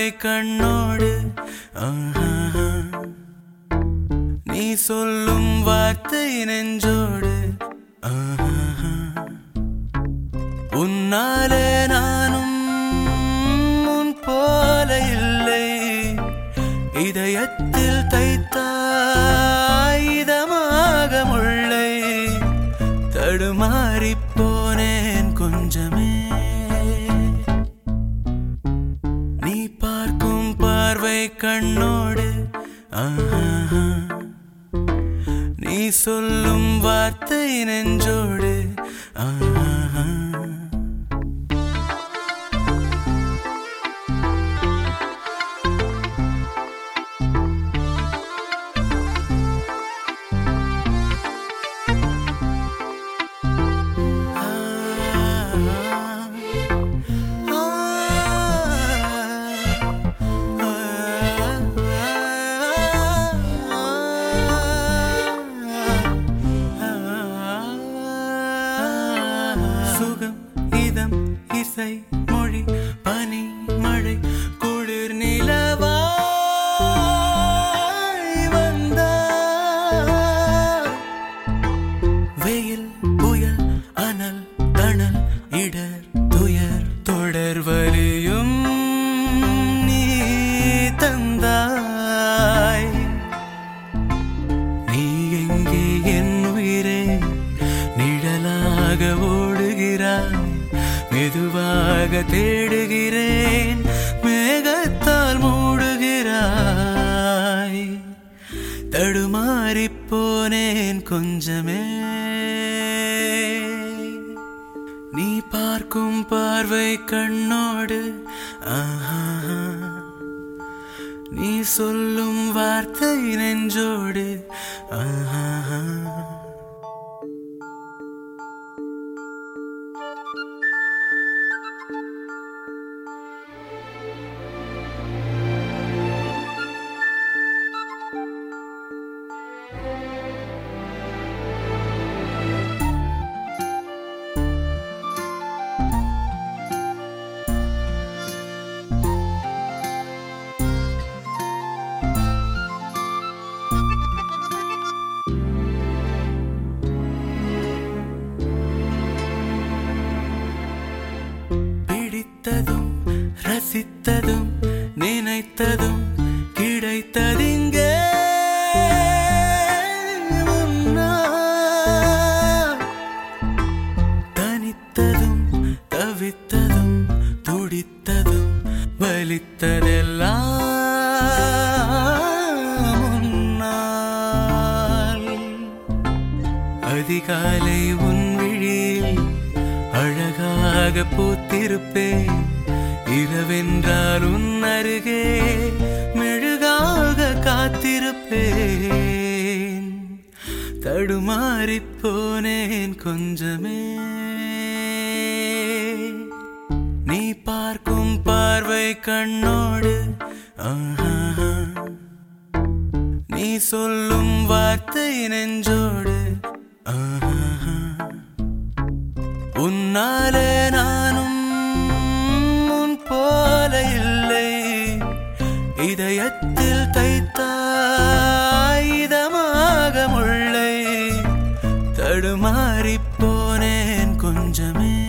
கண்ணோடு ஆஹா. நீ சொல்லும் வார்த்தை நெஞ்சோடு ஆஹா. உன்னாலே நானும் உன் போல இல்லை இதயத்தில் தைத்தாய் இதமாக முள்ளை தடுமாறிப் போனேன் கொஞ்சமே நீ பார்க்கும் பார்வை கண்ணோடு ஆஹா. நீ சொல்லும் வார்த்தை நெஞ்சோடு ஆஹா. சுகம் இதம் இசை மொழி பனி மழை குளிர் நிலவாய் வந்தாய் வெயில் புயல் அனல் தணல் இடர் துயர் தொடர் வலியும் நீ தந்தாய் நீ எங்கே என் உயிரே நிழலாக ஓடுகிறாய் மெதுவாக தேடுகிறேன் மேகத்தால் மூடுகிறாய் தடுமாறிப் போனேன் கொஞ்சமே நீ பார்க்கும் பார்வை கண்ணோடு ஆஹா நீ சொல்லும் வார்த்தை நெஞ்சோடு ஆஹா பிடித்ததும் ரசித்ததும் நினைத்ததும் கிடைத்ததிங்கே முன்னால். தனித்ததும் தவித்ததும் துடித்ததும் வலித்ததெல்லாம் முன்னால். அதிகாலை உன் விழியில் அழகாக பூத்திருப்பேன் இரவென்றால் உன் அருகே மெழுகாக காத்திருப்பேன் தடுமாறிப் போனேன் கொஞ்சமே நீ பார்க்கும் பார்வை கண்ணோடு ஆஹா நீ சொல்லும் வார்த்தை நெஞ்சோடு ஆஹா. உன்னாலே நானும் உன் போல இல்லை இதயத்தில் தைத்தாய் இதமாக முள்ளை தடுமாறிப் போனேன் கொஞ்சமே